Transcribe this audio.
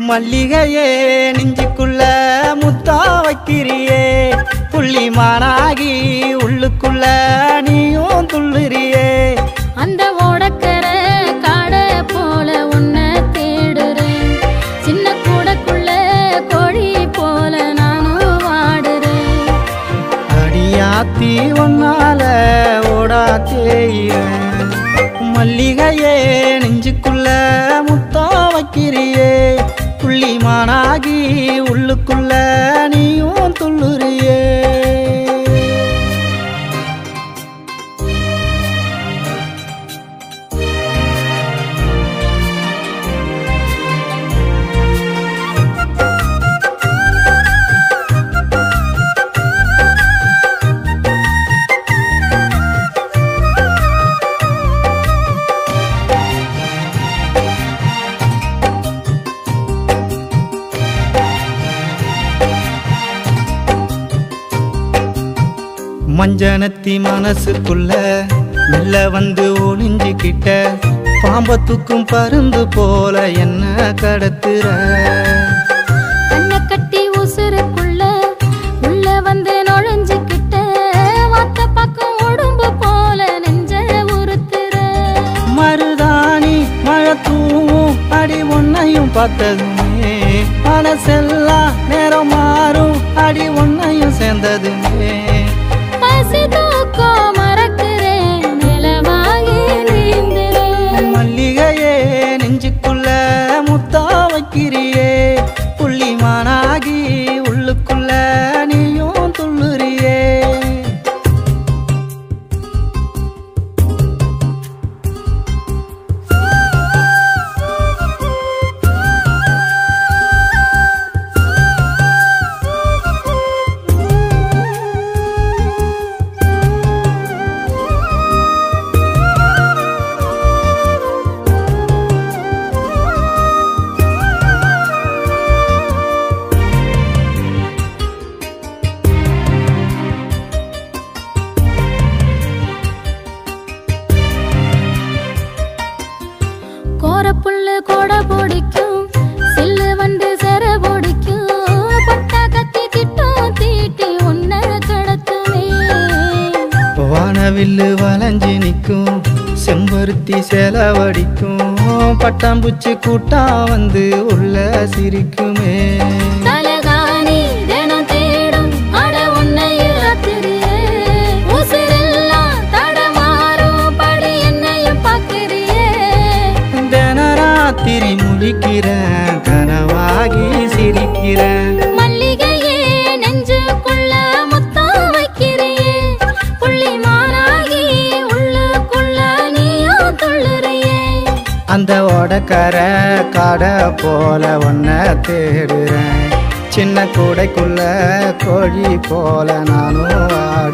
மல்லிகையே நெஞ்சுக்குள்ள முத்தா வைக்கிறியே புள்ளி மானாகி உள்ளுக்குள்ள நீயும் துள்ளுறியே அந்த ஓடக்கர காடை போல உன்னை தேடுறேன் சின்ன கூடக்குள்ள கோழி போல நானும் வாடுறேன் அடியாத்தி ஒன்னால ஓடா தேயிறேன் மல்லிகையே நெஞ்சுக்குள்ள முத்தா வைக்கிறியே புள்ளி மானாகி உள்ளுக்குள்ள நீயும் துள்ளுறியே மஞ்சனத்தி மனசுக்குள்ள மெல்ல வந்து ஒளிஞ்சுக்கிட்ட பாம்பத்துக்கும் பருந்து போல என்ன கடத்துற கண்ணை கட்டி உசுருக்குள்ள உள்ள வந்து நுழைஞ்சுக்கிட்ட வாத்த பக்கம் உடம்பு போல நெஞ்ச உறுத்துற மருதாணி மழை தூவும் அடி ஒன்னையும் பார்த்ததுமே மனசெல்லாம் நேரம் மாறும் அடி ஒன்னையும் சேர்ந்ததுமே பசி தூக்கம் மறக்கிறேன் நிலவாகி நீந்துறேன் மல்லிகையே நெஞ்சுக்குள்ள முத்தா வைக்கிறியே புள்ளி மானாகி உள்ளுக்குள்ள நீயும் துள்ளுறியே கோரப்புல்லு கோட பிடிக்கும் சில்லு வண்டு செர பிடிக்கும் பட்டா கத்தி திட்டம் தீட்டி உன்னை கடத்துவே வானவில்லு வளைஞ்சு நிற்கும் செம்பருத்தி செலவடிக்கும் பட்டாம்பூச்சி கூட்டம் வந்து உள்ள சிரிக்குமே தலகாணி தினம் தேடும் அட உன்னை ராத்திரியே உசிரெல்லாம் தடமாறும் படி என்னையும் பார்க்கிறியே தினராத்திரி முழிக்கிறேன் கனவாகி சிரிக்கிறேன் மல்லிகையே நெஞ்சுக்குள்ள முத்தம் வைக்கிறியே புள்ளி மாறாகி உள்ளுக்குள்ள நீயும் துள்ளுறியே அந்த ஓடக்கர காடை போல ஒன்ன தேடுறேன் சின்ன கூடைக்குள்ள கோழி போல நானும் வாடுறேன்